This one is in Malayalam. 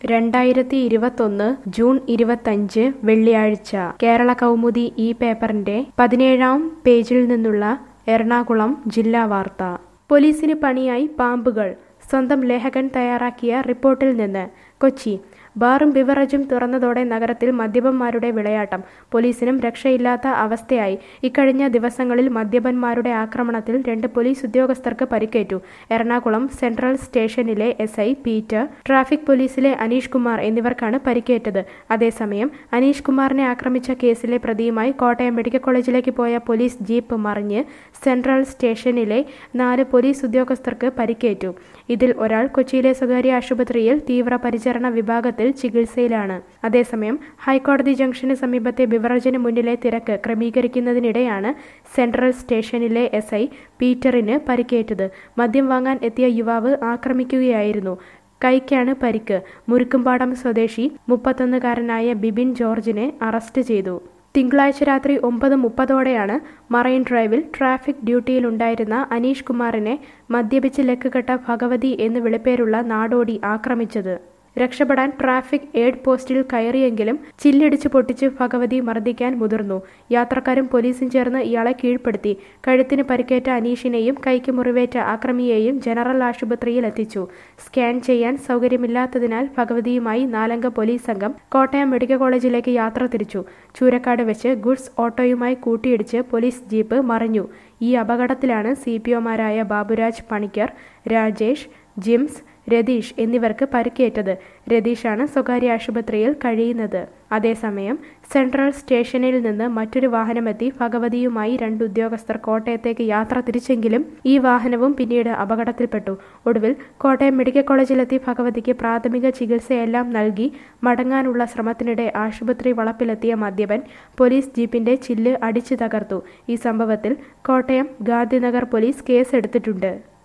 രണ്ടായിരത്തി ഇരുപത്തൊന്ന് ജൂൺ ഇരുപത്തഞ്ച് വെള്ളിയാഴ്ച കേരള കൗമുദി ഈ പേപ്പറിന്റെ പതിനേഴാം പേജിൽ നിന്നുള്ള എറണാകുളം ജില്ലാ വാർത്ത പോലീസിന് പണിയായി പാമ്പുകൾ സ്വന്തം ലേഖകൻ തയ്യാറാക്കിയ റിപ്പോർട്ടിൽ നിന്ന് കൊച്ചി ബാറും ബിവറേജും തുറന്നതോടെ നഗരത്തിൽ മദ്യപന്മാരുടെ വിളയാട്ടം പോലീസിനും രക്ഷയില്ലാത്ത അവസ്ഥയായി ഇക്കഴിഞ്ഞ ദിവസങ്ങളിൽ മദ്യപന്മാരുടെ ആക്രമണത്തിൽ രണ്ട് പോലീസ് ഉദ്യോഗസ്ഥർക്ക് പരിക്കേറ്റു എറണാകുളം സെൻട്രൽ സ്റ്റേഷനിലെ എസ് ഐ പീറ്റർ ട്രാഫിക് പോലീസിലെ അനീഷ് കുമാർ എന്നിവർക്കാണ് പരിക്കേറ്റത് അതേസമയം അനീഷ് കുമാറിനെ ആക്രമിച്ച കേസിലെ പ്രതിയുമായി കോട്ടയം മെഡിക്കൽ കോളേജിലേക്ക് പോയ പോലീസ് ജീപ്പ് മറിഞ്ഞ് സെൻട്രൽ സ്റ്റേഷനിലെ നാല് പോലീസ് ഉദ്യോഗസ്ഥർക്ക് പരിക്കേറ്റു ഇതിൽ ഒരാൾ കൊച്ചിയിലെ സ്വകാര്യ ആശുപത്രിയിൽ തീവ്രപരിചരണ വിഭാഗത്തിൽ ചികിത്സയിലാണ് അതേസമയം ഹൈക്കോടതി ജംഗ്ഷന് സമീപത്തെ ബിവറേജിന് മുന്നിലെ തിരക്ക് ക്രമീകരിക്കുന്നതിനിടെയാണ് സെൻട്രൽ സ്റ്റേഷനിലെ എസ് ഐ പീറ്ററിന് പരിക്കേറ്റത് മദ്യം വാങ്ങാൻ എത്തിയ യുവാവ് ആക്രമിക്കുകയായിരുന്നു കൈക്കാണ് പരിക്ക് മുരുക്കുംപാടം സ്വദേശി മുപ്പത്തൊന്നുകാരനായ ബിബിൻ ജോർജിനെ അറസ്റ്റ് ചെയ്തു തിങ്കളാഴ്ച രാത്രി ഒമ്പത് മുപ്പതോടെയാണ് മറൈൻ ഡ്രൈവിൽ ട്രാഫിക് ഡ്യൂട്ടിയിലുണ്ടായിരുന്ന അനീഷ് കുമാറിനെ മദ്യപിച്ച് ലക്കുകെട്ട ഭഗവതി എന്ന് വിളിപ്പേരുള്ള നാടോടി ആക്രമിച്ചത് രക്ഷപ്പെടാൻ ട്രാഫിക് എയ്ഡ് പോസ്റ്റിൽ കയറിയെങ്കിലും ചില്ലിടിച്ച് പൊട്ടിച്ച് ഭഗവതി മർദ്ദിക്കാൻ മുതിർന്നു യാത്രക്കാരും പോലീസും ചേർന്ന് ഇയാളെ കീഴ്പ്പെടുത്തി കഴുത്തിന് പരിക്കേറ്റ അനീഷിനെയും കൈക്ക് മുറിവേറ്റ ആക്രമിയെയും ജനറൽ ആശുപത്രിയിൽ എത്തിച്ചു സ്കാൻ ചെയ്യാൻ സൗകര്യമില്ലാത്തതിനാൽ ഭഗവതിയുമായി നാലംഗ പോലീസ് സംഘം കോട്ടയം മെഡിക്കൽ കോളേജിലേക്ക് യാത്ര തിരിച്ചു ചൂരക്കാട് വെച്ച് ഗുഡ്സ് ഓട്ടോയുമായി കൂട്ടിയിടിച്ച് പോലീസ് ജീപ്പ് മറിഞ്ഞു ഈ അപകടത്തിലാണ് സി പി ഒമാരായ ബാബുരാജ് പണിക്കർ രാജേഷ് ജിംസ് രതീഷ് എന്നിവർക്ക് പരിക്കേറ്റത് രതീഷാണ് സ്വകാര്യ ആശുപത്രിയിൽ കഴിയുന്നത് അതേസമയം സെൻട്രൽ സ്റ്റേഷനിൽ നിന്ന് മറ്റൊരു വാഹനമെത്തി ഭഗവതിയുമായി രണ്ട് ഉദ്യോഗസ്ഥർ കോട്ടയത്തേക്ക് യാത്ര തിരിച്ചെങ്കിലും ഈ വാഹനവും പിന്നീട് അപകടത്തിൽപ്പെട്ടു ഒടുവിൽ കോട്ടയം മെഡിക്കൽ കോളേജിലെത്തി ഭഗവതിക്ക് പ്രാഥമിക ചികിത്സയെല്ലാം നൽകി മടങ്ങാനുള്ള ശ്രമത്തിനിടെ ആശുപത്രി വളപ്പിലെത്തിയ മദ്യപൻ പോലീസ് ജീപ്പിന്റെ ചില്ല് അടിച്ചു തകർത്തു ഈ സംഭവത്തിൽ കോട്ടയം ഗാന്ധിനഗർ പോലീസ് കേസെടുത്തിട്ടുണ്ട്